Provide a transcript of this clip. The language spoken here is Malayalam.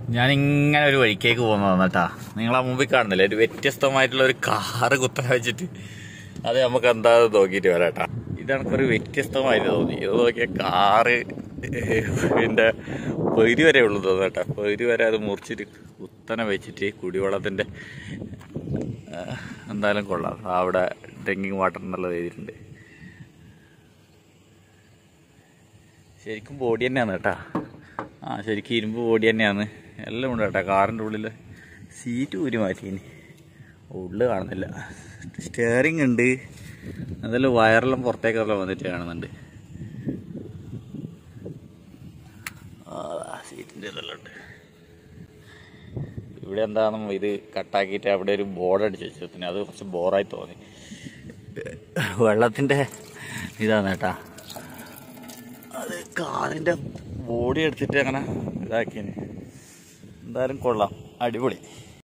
ഞാൻ ഇങ്ങനെ ഒരു വഴിക്കേക്ക് പോകുന്നതാണ് കേട്ടാ നിങ്ങളാ മുമ്പിൽ കാണുന്നില്ലേ ഒരു വ്യത്യസ്തമായിട്ടുള്ള ഒരു കാറ് കുത്തനെ വെച്ചിട്ട് അത് നമുക്ക് എന്താണെന്ന് നോക്കിയിട്ട് വരാട്ടാ ഇതാണ് ഒരു വ്യത്യസ്തമായിട്ട് തോന്നി ഇത് നോക്കിയ കാറ് പിന്നെ പകുതി വരെ ഉള്ളു തോന്നുന്നു കേട്ടോ പകുതി വരെ അത് മുറിച്ചിട്ട് കുത്തനെ വെച്ചിട്ട് കുടിവെള്ളത്തിൻ്റെ ആ, എന്തായാലും കൊള്ളാം അവിടെ ഡ്രിങ്കിങ് വാട്ടർ എന്നുള്ളത് എഴുതിയിട്ടുണ്ട് ശരിക്കും ബോഡി തന്നെയാണ് കേട്ടാ ആ ശരിക്കും ഇരുമ്പ് ബോഡി തന്നെയാണ് എല്ലാം ഉണ്ട് കേട്ടോ കാറിൻ്റെ ഉള്ളിൽ സീറ്റ് ഊരി മാറ്റിയിനി ഉള്ളിൽ കാണുന്നില്ല സ്റ്റിയറിംഗ് ഉണ്ട് അതെല്ലാം വയറെല്ലാം പുറത്തേക്കെല്ലാം വന്നിട്ട് കാണുന്നുണ്ട് ആ സീറ്റിൻ്റെ ഇതെല്ലാം ഉണ്ട് ഇവിടെ എന്താണ് ഇത് കട്ടാക്കിയിട്ട് അവിടെ ഒരു ബോർഡ് അടിച്ച് വെച്ചു പിന്നെ അത് കുറച്ച് ബോറായി തോന്നി വെള്ളത്തിൻ്റെ ഇതാണ് കേട്ടാ അത് കാറിൻ്റെ ബോഡി എടുത്തിട്ട് അങ്ങനെ ഇതാക്കിന് എന്തായാലും കൊള്ളാം അടിപൊളി